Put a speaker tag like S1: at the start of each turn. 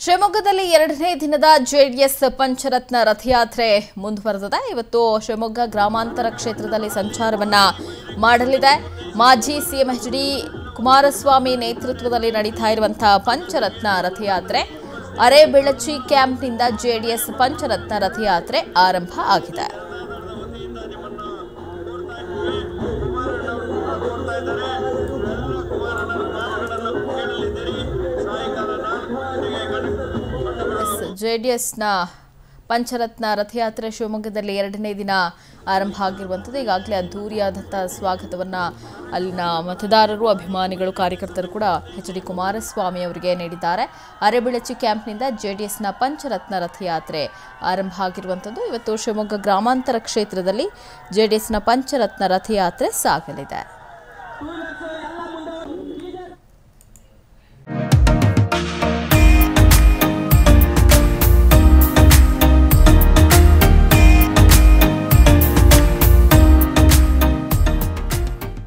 S1: ಶಿವಮೊಗ್ಗದಲ್ಲಿ ಎರಡನೇ ದಿನದ ಜೆಡಿಎಸ್ ಪಂಚರತ್ನ ರಥಯಾತ್ರೆ ಮುಂದುವರೆದಿದೆ ಇವತ್ತು ಶಿವಮೊಗ್ಗ ಗ್ರಾಮಾಂತರ ಕ್ಷೇತ್ರದಲ್ಲಿ ಸಂಚಾರವನ್ನ ಮಾಡಲಿದೆ ಮಾಜಿ ಸಿಎಂ ಎಚ್ ಡಿ ಕುಮಾರಸ್ವಾಮಿ ನೇತೃತ್ವದಲ್ಲಿ ನಡೀತಾ ಇರುವಂತಹ ಪಂಚರತ್ನ ರಥಯಾತ್ರೆ ಅರೆಬೆಳಚಿ ಕ್ಯಾಂಪ್ನಿಂದ ಜೆಡಿಎಸ್ ಪಂಚರತ್ನ ರಥಯಾತ್ರೆ ಆರಂಭ ಆಗಿದೆ ಜೆಡಿಎಸ್ನ ಪಂಚರತ್ನ ರಥಯಾತ್ರೆ ಶಿವಮೊಗ್ಗದಲ್ಲಿ ಎರಡನೇ ದಿನ ಆರಂಭ ಆಗಿರುವಂಥದ್ದು ಈಗಾಗಲೇ ಅದ್ಧೂರಿಯಾದಂಥ ಸ್ವಾಗತವನ್ನು ಅಲ್ಲಿನ ಮತದಾರರು ಅಭಿಮಾನಿಗಳು ಕಾರ್ಯಕರ್ತರು ಕೂಡ ಎಚ್ ಡಿ ಕುಮಾರಸ್ವಾಮಿ ಅವರಿಗೆ ನೀಡಿದ್ದಾರೆ ಅರೆಬೆಳಚಿ ಕ್ಯಾಂಪ್ನಿಂದ ಜೆಡಿಎಸ್ನ ಪಂಚರತ್ನ ರಥಯಾತ್ರೆ ಆರಂಭ ಆಗಿರುವಂಥದ್ದು ಇವತ್ತು ಶಿವಮೊಗ್ಗ ಗ್ರಾಮಾಂತರ ಕ್ಷೇತ್ರದಲ್ಲಿ ಜೆಡಿಎಸ್ನ ಪಂಚರತ್ನ ರಥಯಾತ್ರೆ ಸಾಗಲಿದೆ